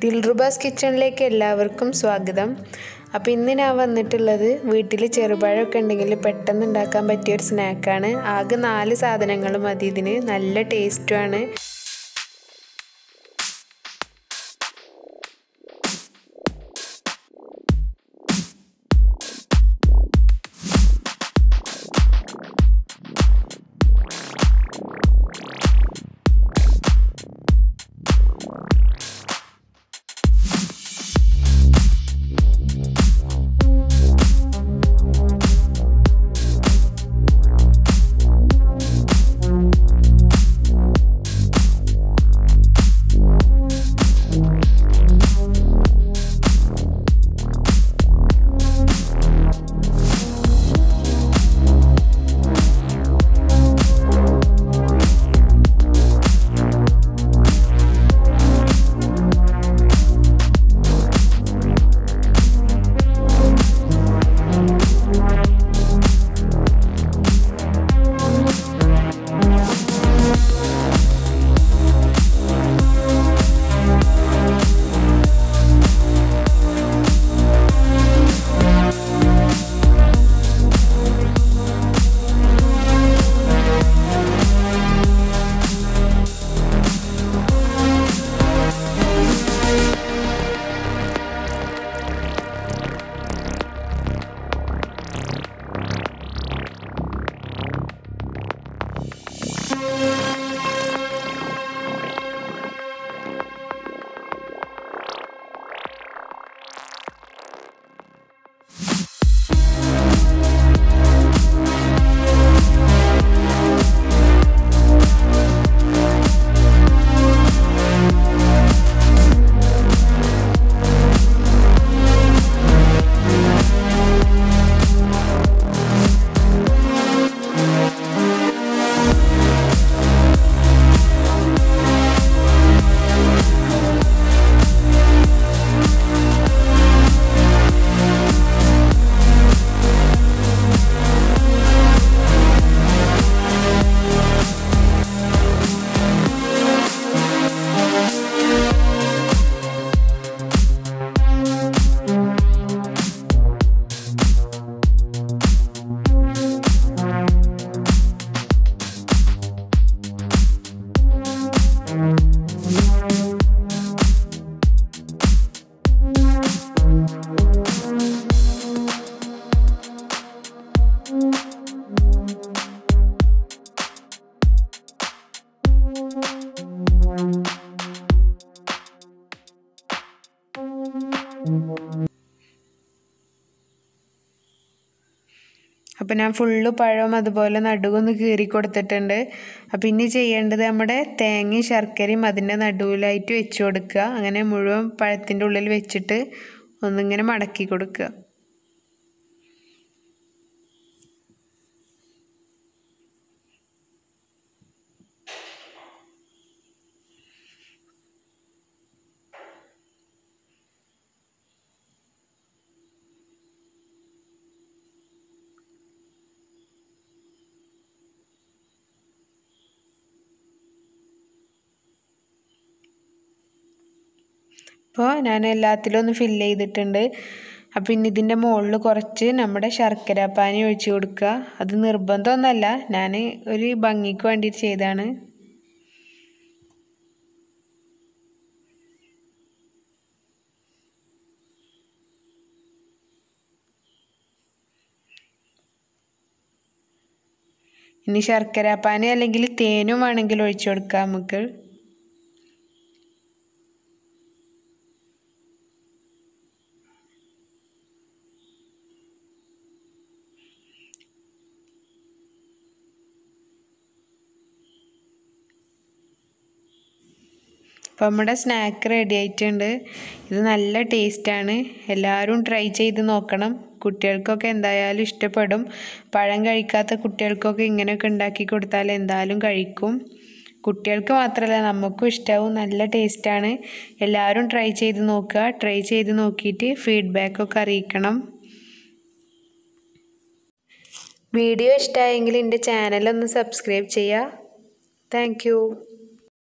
ദിൽറുബാസ് കിച്ചണിലേക്ക് എല്ലാവർക്കും സ്വാഗതം അപ്പോൾ ഇന്ന് ഞാൻ വന്നിട്ടുള്ളത് വീട്ടിൽ ചെറുപഴമൊക്കെ ഉണ്ടെങ്കിൽ പെട്ടെന്ന് ഉണ്ടാക്കാൻ പറ്റിയ ഒരു സ്നാക്കാണ് ആകെ നാല് സാധനങ്ങൾ മതി ഇതിന് നല്ല ടേസ്റ്റുമാണ് അപ്പോൾ ഞാൻ ഫുള്ള് പഴം അതുപോലെ നടുവൊന്ന് കീറി കൊടുത്തിട്ടുണ്ട് അപ്പോൾ ഇനി ചെയ്യേണ്ടത് നമ്മുടെ തേങ്ങയും ശർക്കരയും അതിൻ്റെ നടുവിലായിട്ട് വെച്ച് കൊടുക്കുക അങ്ങനെ മുഴുവൻ പഴത്തിൻ്റെ ഉള്ളിൽ വെച്ചിട്ട് ഒന്നിങ്ങനെ മടക്കി കൊടുക്കുക അപ്പോൾ ഞാൻ എല്ലാത്തിലും ഒന്ന് ഫില്ല് ചെയ്തിട്ടുണ്ട് അപ്പോൾ ഇനി ഇതിൻ്റെ മുകളിൽ കുറച്ച് നമ്മുടെ ശർക്കര പാനി ഒഴിച്ച് കൊടുക്കുക അത് നിർബന്ധമൊന്നുമല്ല ഞാൻ ഒരു ഭംഗിക്ക് വേണ്ടിയിട്ട് ചെയ്തതാണ് ഇനി ശർക്കര പാനി അല്ലെങ്കിൽ തേനും വേണമെങ്കിൽ ഒഴിച്ചു കൊടുക്കാം നമുക്ക് അപ്പോൾ നമ്മുടെ സ്നാക്ക് റെഡി ആയിട്ടുണ്ട് ഇത് നല്ല ടേസ്റ്റാണ് എല്ലാവരും ട്രൈ ചെയ്ത് നോക്കണം കുട്ടികൾക്കൊക്കെ എന്തായാലും ഇഷ്ടപ്പെടും പഴം കഴിക്കാത്ത കുട്ടികൾക്കൊക്കെ ഇങ്ങനെയൊക്കെ ഉണ്ടാക്കി കൊടുത്താൽ എന്തായാലും കഴിക്കും കുട്ടികൾക്ക് മാത്രമല്ല നമുക്കും ഇഷ്ടമാവും നല്ല ടേസ്റ്റാണ് എല്ലാവരും ട്രൈ ചെയ്ത് നോക്കുക ട്രൈ ചെയ്ത് നോക്കിയിട്ട് ഫീഡ്ബാക്കൊക്കെ അറിയിക്കണം വീഡിയോ ഇഷ്ടമായെങ്കിൽ എൻ്റെ ചാനലൊന്ന് സബ്സ്ക്രൈബ് ചെയ്യുക താങ്ക്